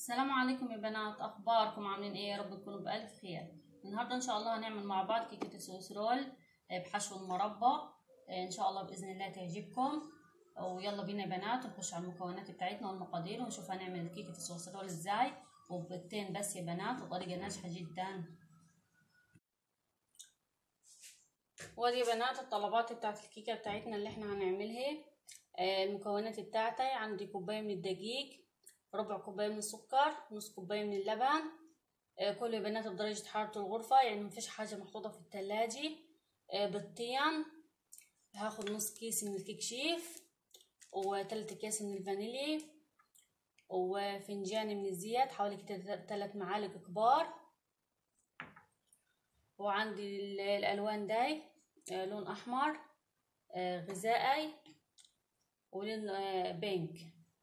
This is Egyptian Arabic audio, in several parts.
السلام عليكم يا بنات اخباركم عاملين ايه يا رب تكونوا بالف خير النهارده ان شاء الله هنعمل مع بعض كيكه السويس رول بحشو المربى ان شاء الله باذن الله تعجبكم ويلا بينا يا بنات نخش على المكونات بتاعتنا والمقادير ونشوف هنعمل كيكه السويس رول ازاي وبيضتين بس يا بنات وطريقه ناجحه جدا ودي يا بنات الطلبات بتاعت الكيكه بتاعتنا اللي احنا هنعملها المكونات بتاعتي عندي كوبايه من الدقيق ربع كوبايه من السكر نص كوبايه من اللبن كله يا بنات بدرجه حراره الغرفه يعني مفيش حاجه محطوطه في التلاجة بيضتين هاخد نص كيس من الكيك شيف وثلاث اكياس من الفانيليا وفنجان من الزيت حوالي كده ثلاث معالق كبار وعندي الالوان داي لون احمر غذائي ولون بينك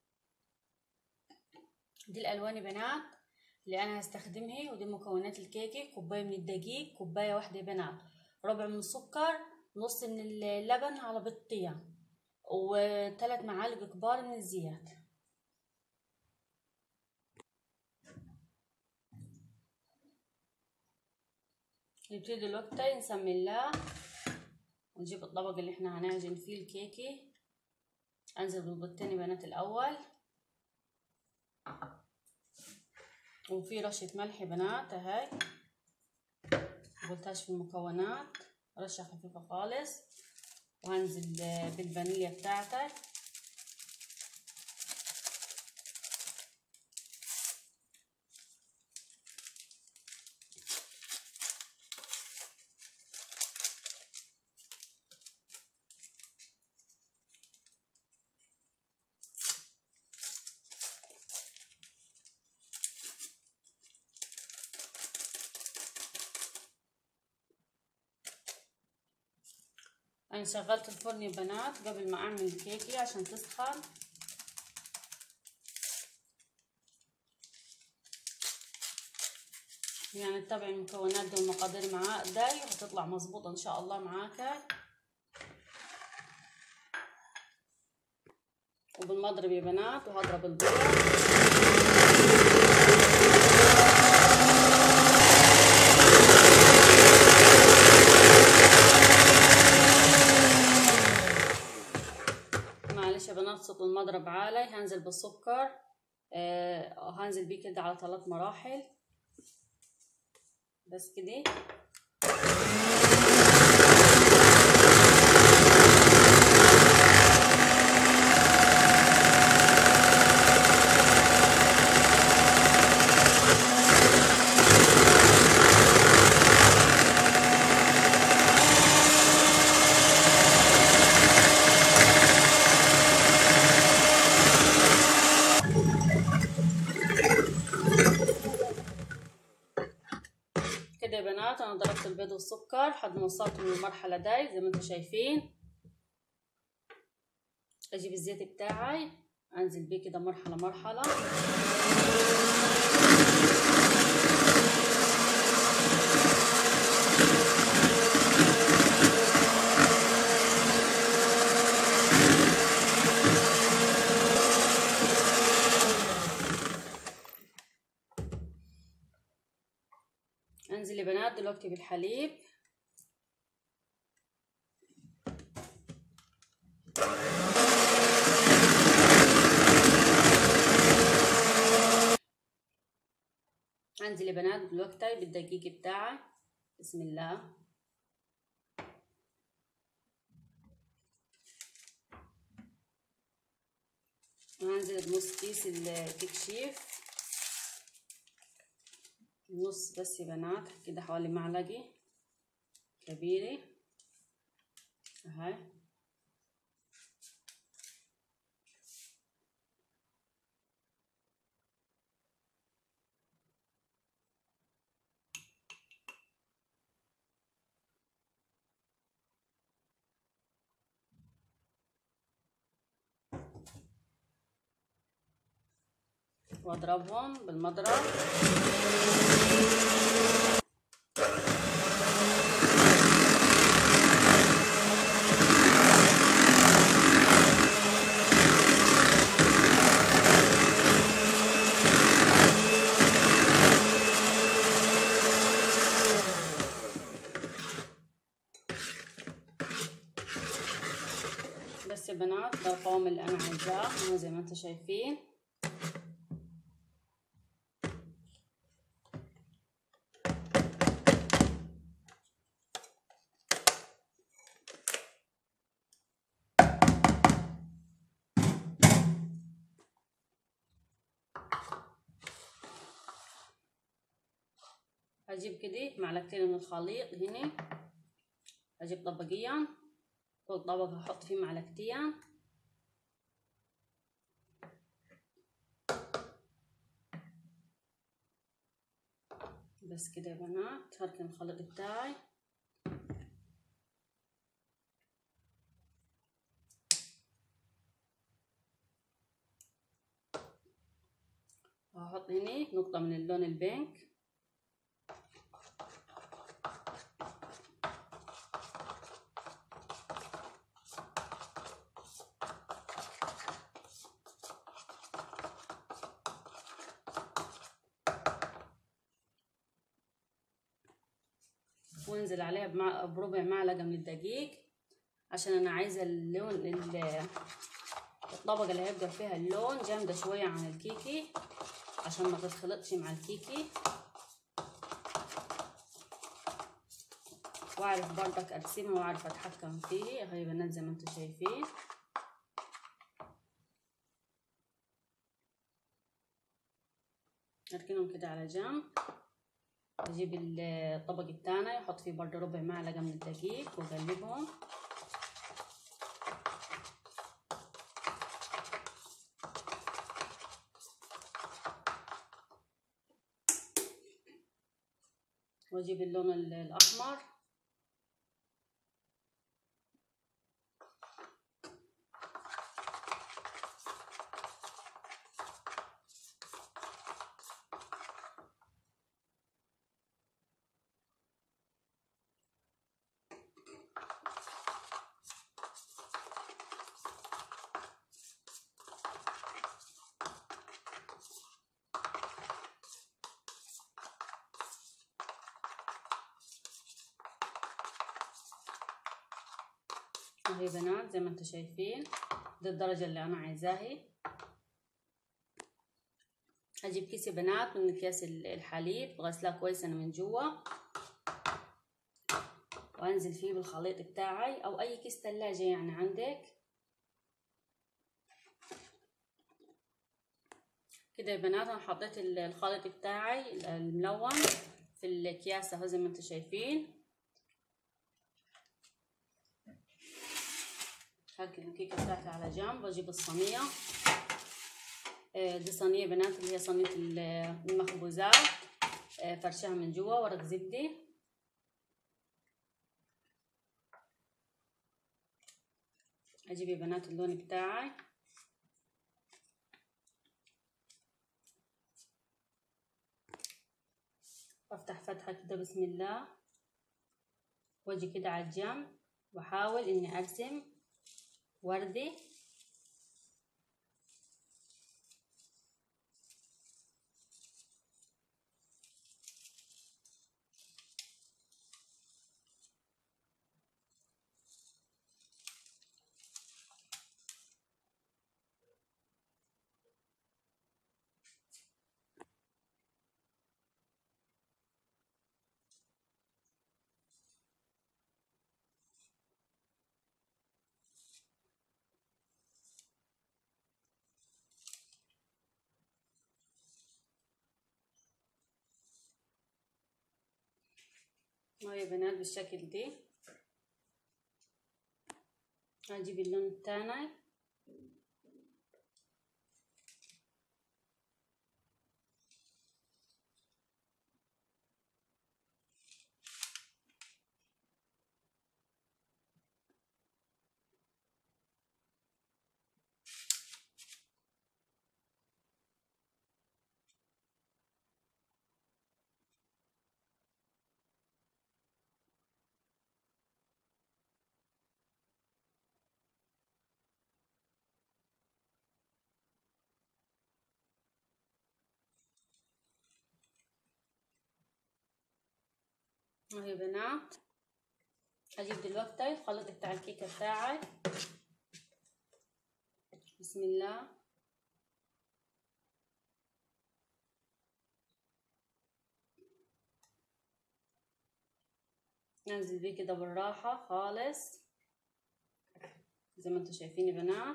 دي الالوان يا بنات اللي انا هستخدمها ودي مكونات الكيكه كوبايه من الدقيق كوبايه واحده يا بنات ربع من السكر نص من اللبن على بيضتين وثلاث معالق كبار من الزيت نبتدي دلوقتي نسمي الله ونجيب الطبق اللي احنا هنعجن فيه الكيكه انزل بالبيضتين يا بنات الاول وفي رشة ملح يا بنات اهي قلتهاش في المكونات رشة خفيفة خالص وهنزل بالفانيليا بتاعتي انا شغلت الفرن يا بنات قبل ما اعمل الكيكه عشان تسخن يعني تتبعي المكونات دي والمقادير معاه داي هتطلع مظبوطه ان شاء الله معاك وبالمضرب يا بنات وهضرب البيض صوت المضرب عالي هنزل بالسكر آه هنزل بيه كده على ثلاث مراحل بس كده كده يا بنات انا ضربت البيض والسكر لحد ما وصلت من المرحله دي زي ما انتم شايفين اجيب الزيت بتاعي انزل بيه كده مرحله مرحله انزل يا بنات دلوقتي بالحليب انزل يا بنات دلوقتي بالدقيق بتاعي بسم الله وهنزل بنص كيس الكيك شيف نص بس يا بنات كده حوالي معلقة كبيرة اهي واضربهم بالمضرب انتم شايفين هجيب كده معلقتين من الخليط هنا هجيب طبقيا كل طبق هحط فيه معلقتين بس كده يا بنات هركن الخليط بتاعي هحط هنا نقطة من اللون البينك وانزل عليها بمع... بربع معلقة من الدقيق عشان انا عايزة اللون ال... الطبقة اللي هيبقى فيها اللون جامدة شوية عن الكيكي عشان ما تتخلطش مع الكيكي واعرف برضك ارسمها واعرف اتحكم فيه اهي بنات زي ما انتم شايفين اركنهم كده على جنب اجيب الطبق التاني احط فيه برضه ربع معلقه من الدقيق واقلبهم واجيب اللون الاحمر اهي بنات زي ما انتم شايفين دي الدرجة اللي انا عايزاها هجيب كيس يا بنات من اكياس الحليب غسلاه كويس انا من جوا وانزل فيه بالخليط بتاعي او اي كيس تلاجة يعني عندك كده يا بنات انا حطيت الخليط بتاعي الملون في الاكياس اهو زي ما انتم شايفين هركن الكيكه بتاعتي على جنب واجيب الصينيه دي صينيه بنات اللي هي صينيه المخبوزات فرشها من جوا ورق زبده اجيب يا بنات اللون بتاعي وافتح فتحه كده بسم الله واجي كده على الجنب واحاول اني ارسم وردي يا بنات بالشكل دي هجيب اللون التاني اهي بنات اجيب دلوقتي الخليط بتاع الكيكه بتاعي بسم الله ننزل بيه كده بالراحة خالص زي ما انتوا شايفين يا بنات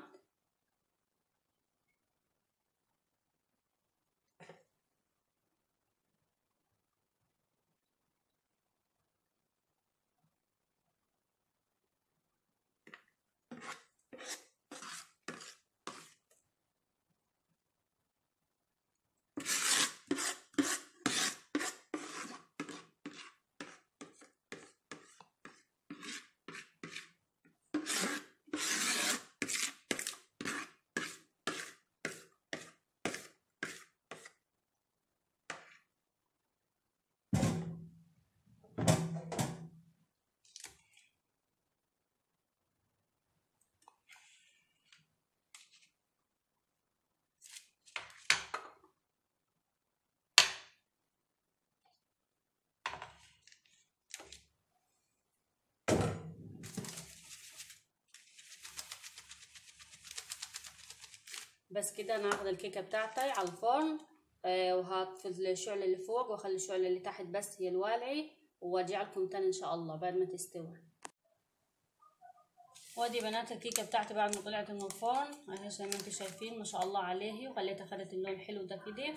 بس كده انا هاخد الكيكه بتاعتي على الفرن آه وهطفي الشعله اللي فوق واخلي الشعله اللي تحت بس هي الوالعي وارجع لكم تاني ان شاء الله بعد ما تستوي وادي بنات الكيكه بتاعتي بعد ما طلعت من الفرن اهي زي ما انتم شايفين ما شاء الله عليه وخليتها خدت اللون الحلو ده كده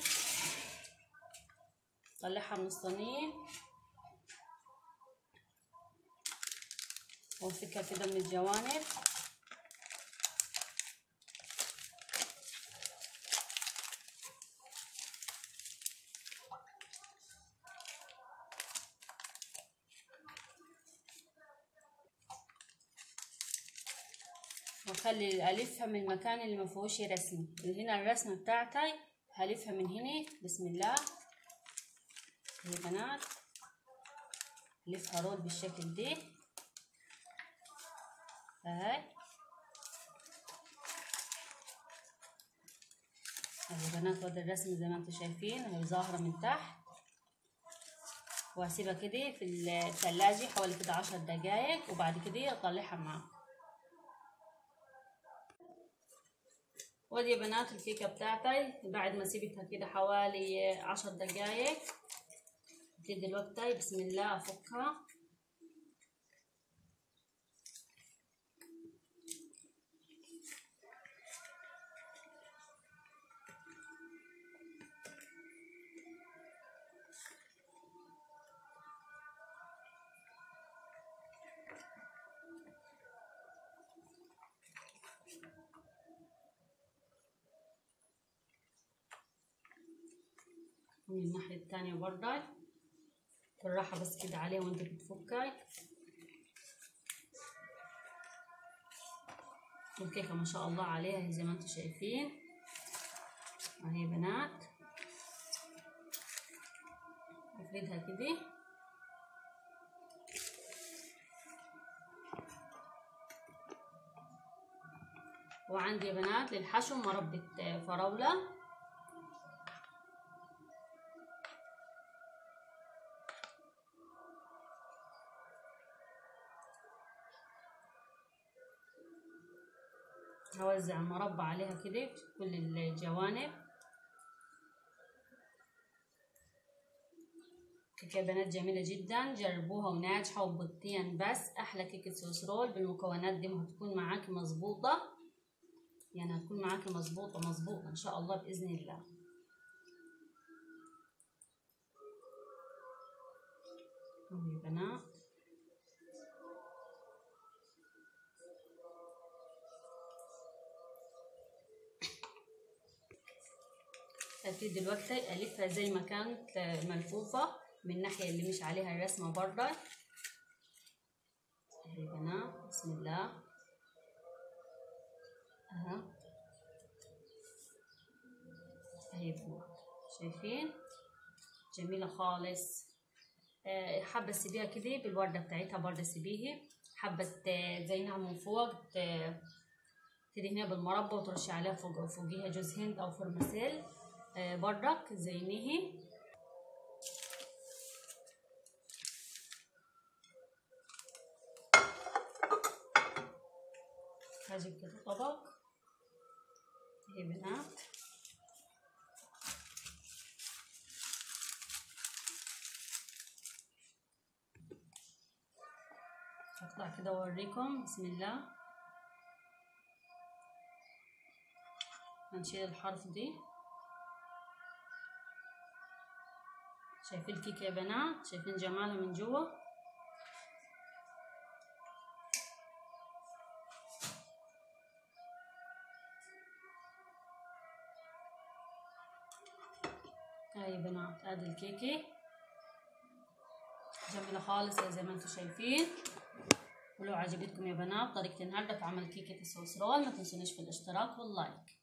طلعها من الصينيه وامسكها كده من الجوانب واخلي الفها من المكان اللي ما فيهوش رسمه اللي هنا الرسمه بتاعتي هلفها من هنا بسم الله يا بنات لفها رول بالشكل ده اهي يا بنات وادي الرسمه زي ما انتم شايفين اهي ظاهره من تحت وهسيبها كده في الثلاجة حوالي كده عشر دقايق وبعد كده اطلعها معاكم ودي يا بنات الكيكة بتاعتي بعد ما سيبتها كده حوالي عشر دقايق ابتدي دلوقتي بسم الله افكها من الناحية التانية برضه بالراحة بس كده عليها وانت بتفكي الكيكة ما شاء الله عليها زي ما انتم شايفين اهي بنات افردها كده وعندي يا بنات للحشو مربى فراولة هوزع المربى عليها كده في كل الجوانب كيكة يا بنات جميلة جدا جربوها وناجحة وبطين بس أحلى كيكة سويس رول بالمكونات دي هتكون معاكي مظبوطة يعني هتكون معاكي مظبوطة مظبوطة إن شاء الله بإذن الله يا بنات هبتدي دلوقتي ألفها زي ما كانت ملفوفة من الناحية اللي مش عليها الرسمة برضه اهي بنات بسم الله اها اهي بنات شايفين جميلة خالص آه، حابة تسيبيها كده بالوردة بتاعتها برضه سيبيها حابة تزينها من فوق تدهنيها بالمربى وترشي عليها فوق فوقيها جوز هند أو فرماسيل آه، برك زينيه هجيب كده طبق اهي بنات هطلع كده واوريكم بسم الله هنشيل الحرف دي شايفين الكيكة يا بنات شايفين جمالها من جوا هاي يا بنات ادي الكيكة جميلة خالص زي ما انتم شايفين ولو عجبتكم يا بنات طريقة النهاردة في عمل كيكة الصوص رول ما تنسونيش في الاشتراك واللايك